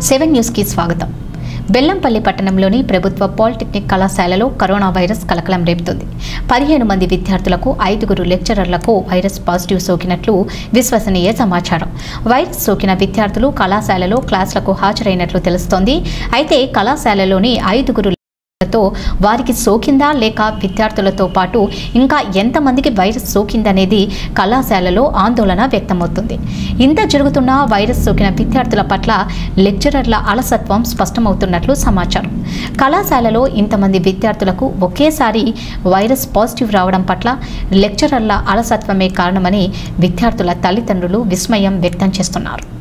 seven న్యూస్కి స్వాగతం బెల్లంపల్లి పట్టణంలోని ప్రభుత్వ పాలిటెక్నిక్ కళాశాలలో కరోనా వైరస్ కలకలం రేపుతుంది పదిహేను మంది విద్యార్థులకు ఐదుగురు లెక్చరర్లకు వైరస్ పాజిటివ్ సోకినట్లు విశ్వసనీయ సమాచారం వైరస్ సోకిన విద్యార్థులు కళాశాలలో క్లాసులకు హాజరైనట్లు తెలుస్తోంది అయితే కళాశాలలోని ఐదుగురు తో వారికి సోకిందా లేక విద్యార్థులతో పాటు ఇంకా ఎంతమందికి వైరస్ సోకిందనేది కళాశాలలో ఆందోళన వ్యక్తమవుతుంది ఇంత జరుగుతున్న వైరస్ సోకిన విద్యార్థుల పట్ల లెక్చరర్ల అలసత్వం స్పష్టమవుతున్నట్లు సమాచారం కళాశాలలో ఇంతమంది విద్యార్థులకు ఒకేసారి వైరస్ పాజిటివ్ రావడం పట్ల లెక్చరర్ల అలసత్వమే కారణమని విద్యార్థుల తల్లిదండ్రులు విస్మయం వ్యక్తం చేస్తున్నారు